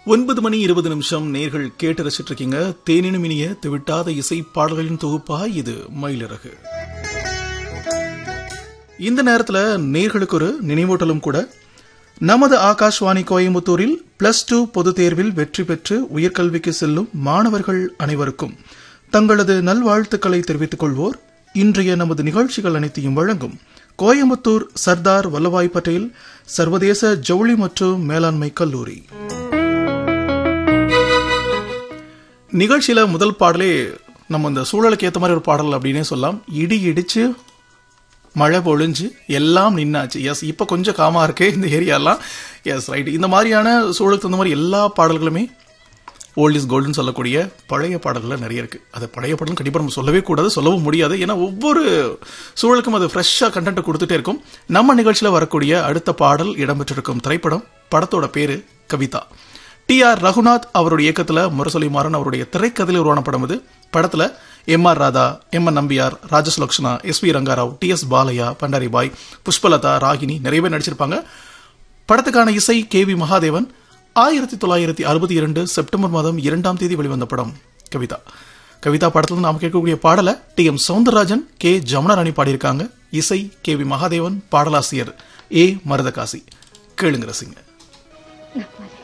ஒன்பது மணி இருபது நிமிஷம் நேர்கள் கேட்டு ரசிச்சிட்டு இருக்கீங்க தேனினும் இனிய திவிட்டாத இசை பாடல்களின் தொகுப்பா இது மயிலிறகு இந்த நேரத்துல நேர்களுக்கு ஒரு நினைவூட்டலும் கூட நமது ஆகாஷ்வாணி கோயம்புத்தூரில் பிளஸ் டூ பொதுத் தேர்வில் வெற்றி பெற்று உயர்கல்விக்கு செல்லும் மாணவர்கள் அனைவருக்கும் தங்களது நல்வாழ்த்துக்களை தெரிவித்துக் கொள்வோர் இன்றைய நமது நிகழ்ச்சிகள் அனைத்தையும் வழங்கும் கோயம்புத்தூர் சர்தார் வல்லபாய் பட்டேல் சர்வதேச ஜவுளி மற்றும் மேலாண்மை கல்லூரி நிகழ்ச்சியில முதல் பாடலே நம்ம இந்த சூழலுக்கு ஏத்த மாதிரி ஒரு பாடல் அப்படின்னே சொல்லலாம் இடி இடிச்சு மழை பொழிஞ்சு எல்லாம் நின்னாச்சு எஸ் இப்போ கொஞ்சம் காமா இருக்கு இந்த ஏரியாலாம் எஸ் ரைட் இந்த மாதிரியான சூழலுக்கு தகுந்த மாதிரி எல்லா பாடல்களுமே ஓல்ட் இஸ் கோல்டுன்னு சொல்லக்கூடிய பழைய பாடல்கள் நிறைய இருக்கு அது பழைய பாடலும் கண்டிப்பாக நம்ம சொல்லவே கூடாது சொல்லவும் முடியாது ஏன்னா ஒவ்வொரு சூழலுக்கும் அது ஃப்ரெஷ்ஷாக கண்டென்ட் கொடுத்துட்டே இருக்கும் நம்ம நிகழ்ச்சியில் வரக்கூடிய அடுத்த பாடல் இடம்பெற்றிருக்கும் திரைப்படம் படத்தோட பேரு கவிதா டி ஆர் ரகுநாத் அவருடைய இயக்கத்தில் முரசொலி மாறன் அவருடைய திரைக்கதையில் உருவான படம் இது படத்துல M R Radha M N Nambiar Rajasulakshana S V Ranga Rao T S Balaiah Pandari Bai Pushpalatha Ragini நிறைய பேர் நடிச்சிருப்பாங்க படத்துக்கான இசை கே வி மகாதேவன் ஆயிரத்தி தொள்ளாயிரத்தி அறுபத்தி இரண்டு செப்டம்பர் மாதம் இரண்டாம் தேதி வெளிவந்த படம் கவிதா கவிதா படத்துல நாம் கேட்கக்கூடிய பாடலை T M Soundararajan K Jamuna Rani பாடியிருக்காங்க இசை கே வி மகாதேவன் பாடலாசிரியர் ஏ மருதகாசி கேளுங்க ரசிங்க நான் வரேன்